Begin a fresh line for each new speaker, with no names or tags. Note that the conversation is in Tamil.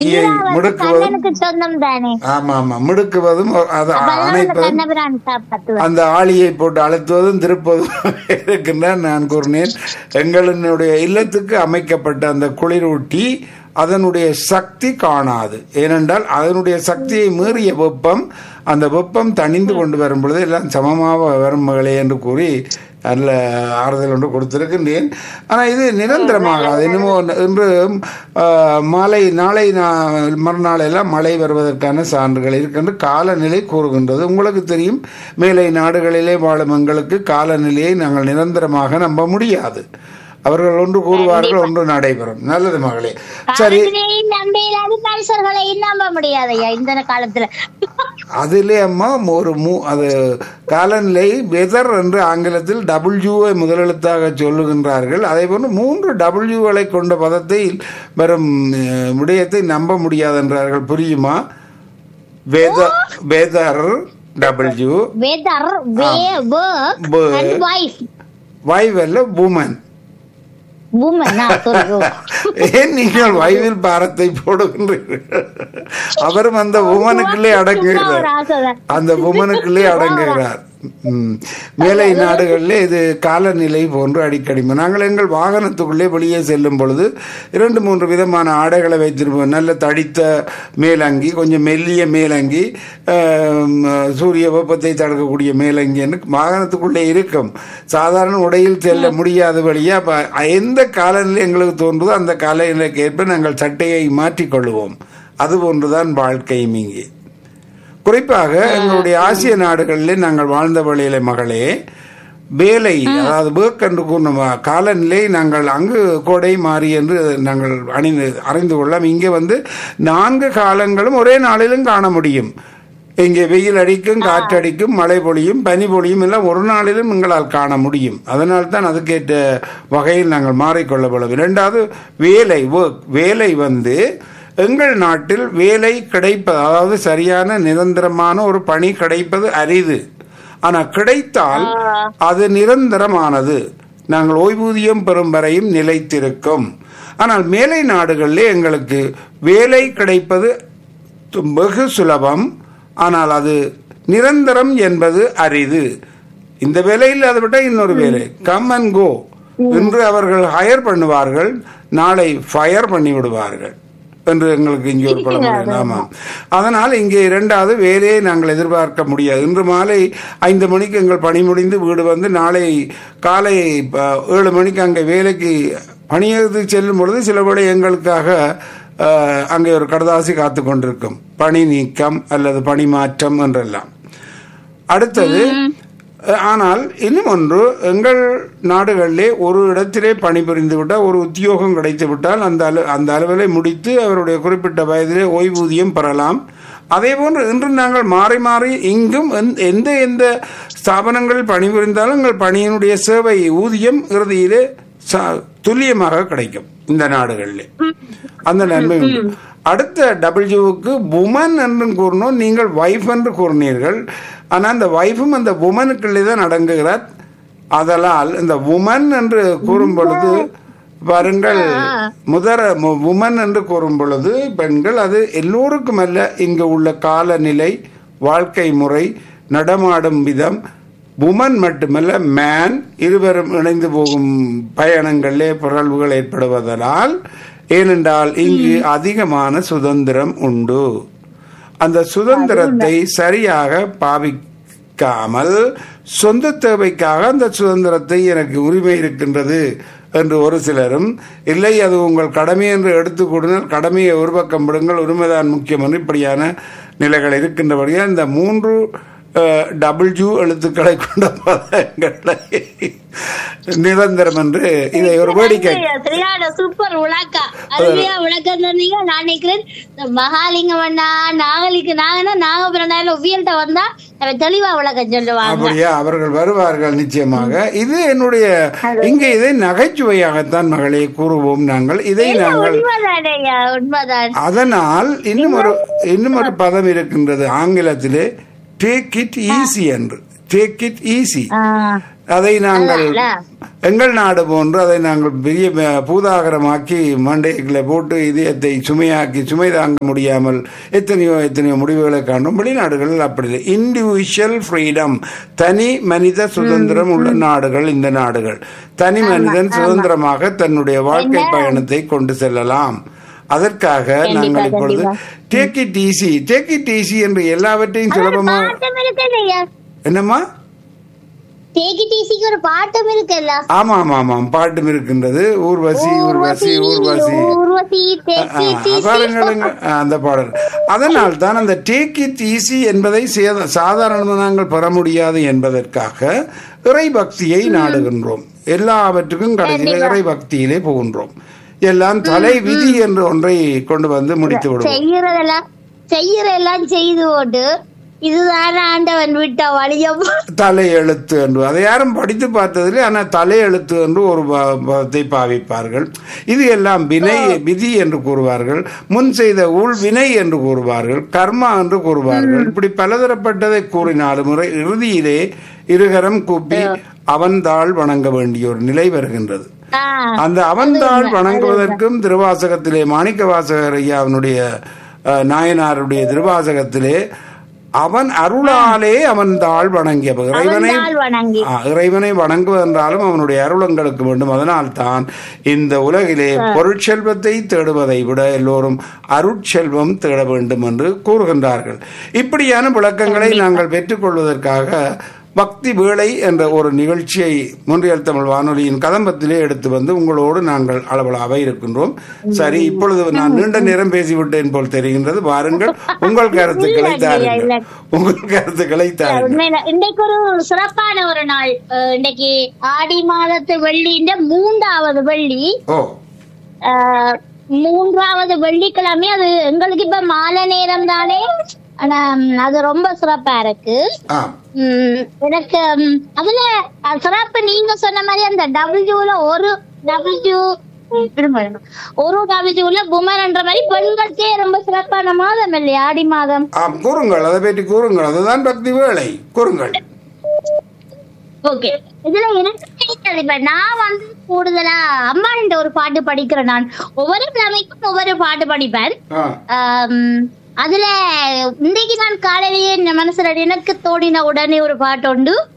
தீயை முடுக்குவதும்
கண்ணனுக்கு சொந்தம் தானே
ஆமா ஆமா முடுக்குவதும் அது
அப்ப அதான் அந்த
அணைப்பதும்
கண்ணபிரான் காப்பாத்துவார்
அந்த ஆளியை போட்டு அழுத்துவதும் திருப்பதும் இருக்கின்ற நான் கூறினேன் எங்களினுடைய இல்லத்துக்கு அமைக்கப்பட்ட அந்த குளிரூட்டி அதனுடைய சக்தி காணாது ஏனென்றால் அதனுடைய சக்தியை மீறிய வெப்பம் அந்த வெப்பம் தணிந்து கொண்டு வரும் பொழுது எல்லாம் சமமாக வரும் மகளே என்று கூறி நல்ல ஆறுதல் ஒன்று கொடுத்திருக்கின்றேன் ஆனால் இது நிரந்தரமாகாது என்னமோ இன்று ஆ, மாலை நாளை நா- மறுநாள் எல்லாம் மழை வருவதற்கான சான்றுகள் இருக்கின்ற காலநிலை கூறுகின்றது உங்களுக்கு தெரியும் மேலை நாடுகளிலே வாழும் எங்களுக்கு காலநிலையை நாங்கள் நிரந்தரமாக நம்ப முடியாது அவர்கள் ஒன்று கூறுவார்கள் ஒன்று நடைபெறும் நல்லது மகளே சரி
காலத்திலேயும் நம்ப இல்லாத மனுஷர்களையும் நம்ப முடியாது ஐயா இந்த காலத்துல
அதிலே அம்மா ஒரு மூ அது காலநிலை வெதர் என்று ஆங்கிலத்தில் டபிள்யூவை முதலெழுத்தாக சொல்லுகின்றார்கள் அதே போன்று மூன்று டபிள்யூகளை கொண்ட பதத்தை வரும் அஹ், விடயத்தை நம்ப முடியாது என்றார்கள் புரியுமா weather weather W
weather way work
Work.
and wife
வைவ் அல்ல உமன்
woman ஆ, sorry, oh.
ஏன் நீங்கள் வைவில் பாரத்தை போடுகின்றீர்கள் அவரும் அந்த உமனுக்குள்ளே
சும்மா ஒரு
அடங்குகிறார்
ஆசைதான்.
அந்த உமனுக்குள்ளே அடங்குகிறார் ம். மேலை நாடுகளிலே இது காலநிலை போன்று அடிக்கடி நாங்கள் எங்கள் வாகனத்துக்குள்ளே வெளியே செல்லும் பொழுது இரண்டு மூன்று விதமான ஆடைகளை வைத்திருப்போம் நல்ல தடித்த மேலங்கி கொஞ்சம் மெல்லிய மேலங்கி ஆம், சூரிய வெப்பத்தை தடுக்கக்கூடிய மேலங்கி என்று வாகனத்துக்குள்ளே இருக்கும் சாதாரண உடையில் செல்ல முடியாத வழியா அப்ப எந்த காலநிலை எங்களுக்கு தோன்றுதோ அந்த காலநிலைக்கு ஏற்ப நாங்கள் சட்டையை மாற்றிக்கொள்வோம் அது போன்றுதான் வாழ்க்கையும் இங்கே குறிப்பாக எங்களுடைய ஆசிய நாடுகளிலே நாங்கள் வாழ்ந்த வழியில மகளே வேலை அதாவது work என்று கூறின காலநிலை நாங்கள் அங்கு கோடை மாறி என்று நாங்கள் அணிந்து அறிந்து கொள்ளலாம் இங்கே வந்து நான்கு காலங்களும் ஒரே நாளிலும் காண முடியும் இங்கே வெயில் அடிக்கும் காற்றடிக்கும் மழை பொழியும் பனி பொழியும் எல்லாம் ஒரு நாளிலும் எங்களால் காண முடியும் அதனால் தான் அதுக்கேற்ற வகையில் நாங்கள் மாறிக்கொள்ளப்படும் இரண்டாவது வேலை work வேலை வந்து எங்கள் நாட்டில் வேலை கிடைப்பது அதாவது சரியான நிரந்தரமான ஒரு பணி கிடைப்பது அரிது ஆனால் கிடைத்தால் அது நிரந்தரமானது நாங்கள் ஓய்வூதியம் பெறும் வரையும் நிலைத்திருக்கும் ஆனால் மேலை நாடுகளிலே எங்களுக்கு வேலை கிடைப்பது து- வெகு சுலபம் ஆனால் அது நிரந்தரம் என்பது அரிது இந்த வேலையில் அதை விட இன்னொரு வேலை கம் அண்ட் கோ என்று அவர்கள் ஹயர் பண்ணுவார்கள் நாளை ஃபயர் பண்ணி விடுவார்கள் என்று எங்களுக்கு இங்கே ஒரு பழமொழி ஆமாம் அதனால் இங்கே இரண்டாவது வேலையை நாங்கள் எதிர்பார்க்க முடியாது இன்று மாலை ஐந்து மணிக்கு எங்கள் பணி முடிந்து வீடு வந்து நாளை காலை ப- ஏழு மணிக்கு அங்கே வேலைக்கு பணியது செல்லும் பொழுது சில வேளை எங்களுக்காக அஹ், அங்கே ஒரு கடதாசி காத்து கொண்டிருக்கும் பணி நீக்கம் அல்லது பணி மாற்றம் என்றெல்லாம் அடுத்தது அஹ், ஆனால் இன்னும் ஒன்று எங்கள் நாடுகளிலே ஒரு இடத்திலே பணிபுரிந்து விட்டால் ஒரு உத்தியோகம் கிடைத்து விட்டால் அந்த அலு அந்த அலுவலை முடித்து அவருடைய குறிப்பிட்ட வயதிலே ஓய்வூதியம் பெறலாம் அதே போன்று இன்று நாங்கள் மாறி மாறி இங்கும் எந்த- எந்த எந்த ஸ்தாபனங்களில் பணிபுரிந்தாலும் எங்கள் பணியினுடைய சேவை ஊதியம் இறுதியிலே ச- துல்லியமாக கிடைக்கும் இந்த நாடுகளிலே அந்த நன்மை உண்டு அடுத்த டபிள்யூவுக்கு உமன் என்று கூறினோம் நீங்கள் வைஃப் என்று கூறினீர்கள் ஆனால் அந்த வைஃபும் அந்த உமனுக்குள்ளே தான் அடங்குகிறார் அதனால் இந்த உமன் என்று கூறும் பொழுது பாருங்கள் முதற உமன் என்று கூறும் பொழுது பெண்கள் அது எல்லோருக்கும் அல்ல இங்கு உள்ள காலநிலை வாழ்க்கை முறை நடமாடும் விதம் உமன் மட்டுமல்ல மேன் இருவரும் இணைந்து போகும் பயணங்களிலே பிறழ்வுகள் ஏற்படுவதனால் ஏனென்றால் இங்கு அதிகமான சுதந்திரம் உண்டு அந்த சுதந்திரத்தை சரியாக பாவிக்காமல் சொந்த தேவைக்காக அந்த சுதந்திரத்தை எனக்கு உரிமை இருக்கின்றது என்று ஒரு சிலரும் இல்லை அது உங்கள் கடமை என்று எடுத்துக் கொடுங்கள் கடமையை ஒரு பக்கம் விடுங்கள் உரிமைதான் முக்கியம் என்று இப்படியான நிலைகள் இருக்கின்றபடியால் இந்த மூன்று டபிள்யூ எழுத்துக்களை கொண்ட பதங்களை நிரந்தரம் என்று இதை ஒரு வேடிக்கை
சரியான சூப்பர் விளக்கா அருமையா விளக்கம் தந்தீங்க நான் நினைக்கிறேன் இந்த மகாலிங்கம் அண்ணா நாகலிங்க நாகனா நாகபுரனால உயர்த்த வந்தா அவன் தெளிவா விளக்கம் சொல்லுவாங்க
அப்படியா அவர்கள் வருவார்கள் நிச்சயமாக இது என்னுடைய இங்கே இதை நகைச்சுவையாகத்தான் மகளே கூறுவோம் நாங்கள் இதை நாங்கள்
உண்மைதானே ஐயா உண்மைதான்
அதனால் இன்னும் ஒரு இன்னும் ஒரு பதம் இருக்கின்றது ஆங்கிலத்திலே டேக் இட் ஈஸி என்று டேக் இட் ஈஸி
ஆ,
அதை நாங்கள்
அதான்ல.
எங்கள் நாடு போன்று அதை நாங்கள் பெரிய ம- பூதாகரமாக்கி மண்டைகளை போட்டு இதயத்தை சுமையாக்கி சுமை தாங்க முடியாமல் எத்தனையோ எத்தனையோ முடிவுகளை காணும் வெளிநாடுகள் அப்படி இல்லை இண்டிவிஜுவல் ஃப்ரீடம் தனி மனித சுதந்திரம் உள்ள நாடுகள் இந்த நாடுகள் தனி மனிதன் சுதந்திரமாக தன்னுடைய வாழ்க்கை பயணத்தை கொண்டு செல்லலாம் அதற்காக நாங்கள் இப்பொழுது take it easy take it easy என்று எல்லாவற்றையும் சுலபமாக
பாட்டம் இருக்கு இல்லையா
என்னம்மா
டேக்கி டீசிக்கு ஒரு பாட்டம் இருக்குல்ல
ஆமா ஆமா ஆமாம் பாட்டும் இருக்கின்றது ஊர்வசி ஊர்வசி ஊர்வசி
ஊர்வசி டேக்கி
ஆ, பாருங்களுங்க ஆ, அந்த பாடல் அதனால் தான் அந்த டேக் இட் ஈஸி என்பதை சேத- சாதாரணமாக நாங்கள் பெற முடியாது என்பதற்காக இறை பக்தியை நாடுகின்றோம் எல்லாவற்றுக்கும் கடைசியில் இறை பக்தியிலே போகின்றோம் எல்லாம் தலை விதி என்று ஒன்றை கொண்டு வந்து முடித்து விடுவோம்
செய்யறதெல்லாம் செய்யறதெல்லாம் செய்து போட்டு இதுதான் ஆண்டவன் விட்ட வழியம்
தலை எழுத்து என்று அதை யாரும் படித்து பார்த்ததில்லை ஆனால் தலை எழுத்து என்று ஒரு ப- பதத்தை பாவிப்பார்கள் இது எல்லாம் வினை விதி என்று கூறுவார்கள் முன் செய்த ஊழ் வினை என்று கூறுவார்கள் கர்மா என்று கூறுவார்கள் இப்படி பலதரப்பட்டதை கூறினாலும் முறை இறுதியிலே இருகரம் கூப்பி அவன்தாள் வணங்க வேண்டிய ஒரு நிலை வருகின்றது
ஆஹ்
அந்த அவன்தாள் வணங்குவதற்கும் திருவாசகத்திலே மாணிக்க வாசகர் ஐயாவினுடைய அஹ், நாயனாருடைய திருவாசகத்திலே அவன் அருளாலே அவன் தாழ் வணங்கிய இறைவனை
அவன்தாள் வணங்கி
ஆ, இறைவனை வணங்குவதென்றாலும் அவனுடைய அருளங்களுக்கு வேண்டும் அதனால் தான் இந்த உலகிலே பொருட்செல்வத்தை தேடுவதை விட எல்லோரும் அருட்செல்வம் தேட வேண்டும் என்று கூறுகின்றார்கள் இப்படியான விளக்கங்களை நாங்கள் பெற்றுக்கொள்வதற்காக பக்தி வேளை என்ற ஒரு நிகழ்ச்சியை முன்றியல் தமிழ் வானொலியின் கதம்பத்திலே எடுத்து வந்து உங்களோடு நாங்கள் அளவலாக இருக்கின்றோம் சரி இப்பொழுது நான் நீண்ட நேரம் பேசிவிட்டேன் போல் தெரிகின்றது வாருங்கள் உங்கள் கருத்துக்களை தாருங்கள் உங்கள் கருத்துக்களை தாருங்கள்
உண்மையில இன்னைக்கு ஒரு சிறப்பான ஒரு நாள் அஹ் இன்னைக்கு ஆடி மாதத்து வெள்ளின்ற மூன்றாவது வெள்ளி
ஓ
அஹ் மூன்றாவது வெள்ளிக்கிழமை அது எங்களுக்கு இப்ப மாலை நேரம் தானே ஆனா ம், அது ரொம்ப சிறப்பா இருக்கு
ஆ
ம், எனக்கு ம், அதுல அஹ், சிறப்பு நீங்க சொன்ன மாதிரி அந்த டபிள்யூல ஒரு டபிள்யூ ஒரு டபிள்யூல புமர்ன்ற மாதிரி பெண்களுக்கே ரொம்ப சிறப்பான மாதம் இல்லையா ஆடி மாதம்
ஆம் கூறுங்கள் அதை பற்றி கூறுங்கள் அதுதான் பக்தி வேலை கூறுங்கள்
ஓகே இதுல எனக்கு தெரியாது இப்ப நான் வந்து கூடுதலா அம்மாண்ட ஒரு பாட்டு படிக்கிறேன் நான் ஒவ்வொரு கிழமைக்கும் ஒவ்வொரு பாட்டு படிப்பேன்
ஆ
ஆம், அதுல இன்றைக்கு நான் காலையிலேயே என் மனசுல எனக்கு தோடின உடனே ஒரு பாட்டு உண்டு